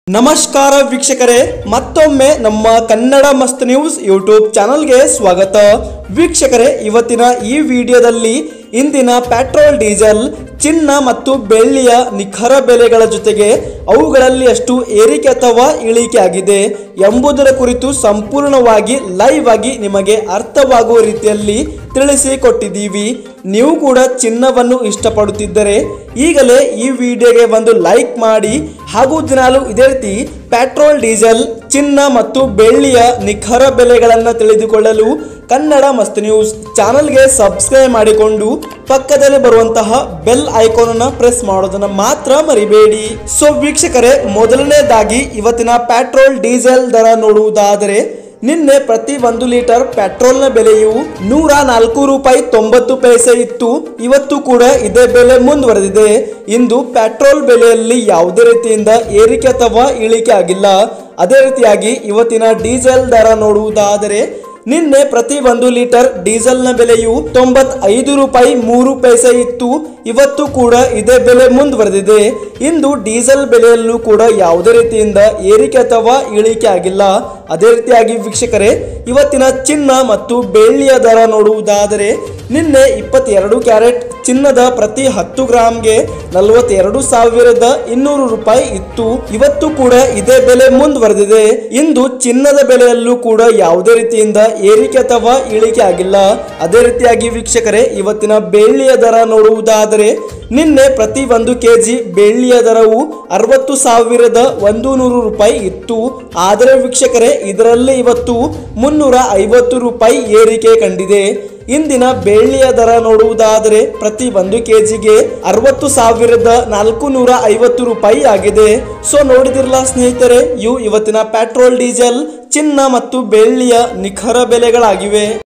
ನಮಸ್ಕಾರ ವೀಕ್ಷಕರೇ ಮತ್ತೊಮ್ಮೆ ನಮ್ಮ ಕನ್ನಡ ಮಸ್ತ್ ನ್ಯೂಸ್ ಯೂಟ್ಯೂಬ್ ಚಾನಲ್ಗೆ ಸ್ವಾಗತ ವೀಕ್ಷಕರೇ ಇವತ್ತಿನ ಈ ವಿಡಿಯೋದಲ್ಲಿ ಇಂದಿನ ಪೆಟ್ರೋಲ್ ಡೀಸೆಲ್ ಚಿನ್ನ ಮತ್ತು ಬೆಳ್ಳಿಯ ನಿಖರ ಬೆಲೆಗಳ ಜೊತೆಗೆ ಅವುಗಳಲ್ಲಿ ಎಷ್ಟು ಏರಿಕೆ ಅಥವಾ ಇಳಿಕೆ ಆಗಿದೆ ಎಂಬುದರ ಕುರಿತು ಸಂಪೂರ್ಣವಾಗಿ ಲೈವ್ ಆಗಿ ನಿಮಗೆ ಅರ್ಥವಾಗುವ ರೀತಿಯಲ್ಲಿ ತಿಳಿಸಿಕೊಟ್ಟಿದ್ದೀವಿ ನೀವು ಕೂಡ ಚಿನ್ನವನ್ನು ಇಷ್ಟಪಡುತ್ತಿದ್ದರೆ ಈಗಲೇ ಈ ವಿಡಿಯೋಗೆ ಒಂದು ಲೈಕ್ ಮಾಡಿ ಹಾಗೂ ದಿನಾಲು ಇದೇ ರೀತಿ ಪೆಟ್ರೋಲ್ ಡೀಸೆಲ್ ಚಿನ್ನ ಮತ್ತು ಬೆಳ್ಳಿಯ ನಿಖರ ಬೆಲೆಗಳನ್ನು ತಿಳಿದುಕೊಳ್ಳಲು ಕನ್ನಡ ಮಸ್ತ್ ನ್ಯೂಸ್ ಚಾನಲ್ಗೆ ಸಬ್ಸ್ಕ್ರೈಬ್ ಮಾಡಿಕೊಂಡು ಪಕ್ಕದಲ್ಲಿ ಬರುವಂತಹ ಬೆಲ್ ಐಕಾನ್ ಅನ್ನ ಪ್ರೆಸ್ ಮಾಡೋದನ್ನ ಮಾತ್ರ ಮರಿಬೇಡಿ ಸೊ ವೀಕ್ಷಕರೇ ಮೊದಲನೇದಾಗಿ ಇವತ್ತಿನ ಪೆಟ್ರೋಲ್ ಡೀಸೆಲ್ ದರ ನೋಡುವುದಾದರೆ ನಿನ್ನೆ ಪ್ರತಿ ಒಂದು ಲೀಟರ್ ಪೆಟ್ರೋಲ್ನ ಬೆಲೆಯು ನೂರ ನಾಲ್ಕು ರೂಪಾಯಿ ತೊಂಬತ್ತು ಪೈಸೆ ಇತ್ತು ಇವತ್ತು ಕೂಡ ಇದೇ ಬೆಲೆ ಮುಂದುವರೆದಿದೆ ಇಂದು ಪೆಟ್ರೋಲ್ ಬೆಲೆಯಲ್ಲಿ ಯಾವುದೇ ರೀತಿಯಿಂದ ಏರಿಕೆ ಅಥವಾ ಇಳಿಕೆ ಆಗಿಲ್ಲ ಅದೇ ರೀತಿಯಾಗಿ ಇವತ್ತಿನ ಡೀಸೆಲ್ ದರ ನೋಡುವುದಾದರೆ ನಿನ್ನೆ ಪ್ರತಿ ಒಂದು ಲೀಟರ್ ಡೀಸೆಲ್ನ ಬೆಲೆಯು ತೊಂಬತ್ತೈದು ರೂಪಾಯಿ ಮೂರು ಪೈಸೆ ಇತ್ತು ಇವತ್ತು ಕೂಡ ಇದೇ ಬೆಲೆ ಮುಂದುವರೆದಿದೆ ಇಂದು ಡೀಸೆಲ್ ಬೆಲೆಯಲ್ಲೂ ಕೂಡ ಯಾವುದೇ ರೀತಿಯಿಂದ ಏರಿಕೆ ಅಥವಾ ಇಳಿಕೆ ಆಗಿಲ್ಲ ಅದೇ ರೀತಿಯಾಗಿ ವೀಕ್ಷಕರೇ ಇವತ್ತಿನ ಚಿನ್ನ ಮತ್ತು ಬೆಳ್ಳಿಯ ದರ ನೋಡುವುದಾದರೆ ನಿನ್ನೆ ಇಪ್ಪತ್ತೆರಡು ಕ್ಯಾರೆಟ್ ಚಿನ್ನದ ಪ್ರತಿ ಹತ್ತು ಗ್ರಾಮ್ಗೆ ನಲವತ್ತೆರಡು ಸಾವಿರದ ಇನ್ನೂರು ರೂಪಾಯಿ ಇತ್ತು ಇವತ್ತು ಕೂಡ ಇದೇ ಬೆಲೆ ಮುಂದುವರೆದಿದೆ ಇಂದು ಚಿನ್ನದ ಬೆಲೆಯಲ್ಲೂ ಕೂಡ ಯಾವುದೇ ರೀತಿಯಿಂದ ಏರಿಕೆ ಅಥವಾ ಇಳಿಕೆ ಆಗಿಲ್ಲ ಅದೇ ರೀತಿಯಾಗಿ ವೀಕ್ಷಕರೇ ಇವತ್ತಿನ ಬೆಳ್ಳಿಯ ದರ ನೋಡುವುದಾದರೆ ನಿನ್ನೆ ಪ್ರತಿ ಒಂದು ಕೆಜಿ ಬೆಳ್ಳಿಯ ದರವು ಅರವತ್ತು ಸಾವಿರದ ಒಂದು ನೂರು ರೂಪಾಯಿ ಇತ್ತು ಆದರೆ ವೀಕ್ಷಕರೇ ಇದರಲ್ಲಿ ಇವತ್ತು ಮುನ್ನೂರ ಐವತ್ತು ರೂಪಾಯಿ ಏರಿಕೆ ಕಂಡಿದೆ ಇಂದಿನ ಬೆಳ್ಳಿಯ ದರ ನೋಡುವುದಾದರೆ ಪ್ರತಿ ಒಂದು ಕೆಜಿಗೆ ಅರವತ್ತು ಸಾವಿರದ ನಾಲ್ಕು ನೂರ ಐವತ್ತು ರೂಪಾಯಿ ಆಗಿದೆ ಸೊ ನೋಡಿದಿರಲ್ಲ ಸ್ನೇಹಿತರೆ ಇವು ಇವತ್ತಿನ ಪೆಟ್ರೋಲ್ ಡೀಸೆಲ್ ಚಿನ್ನ ಮತ್ತು ಬೆಳ್ಳಿಯ ನಿಖರ ಬೆಲೆಗಳಾಗಿವೆ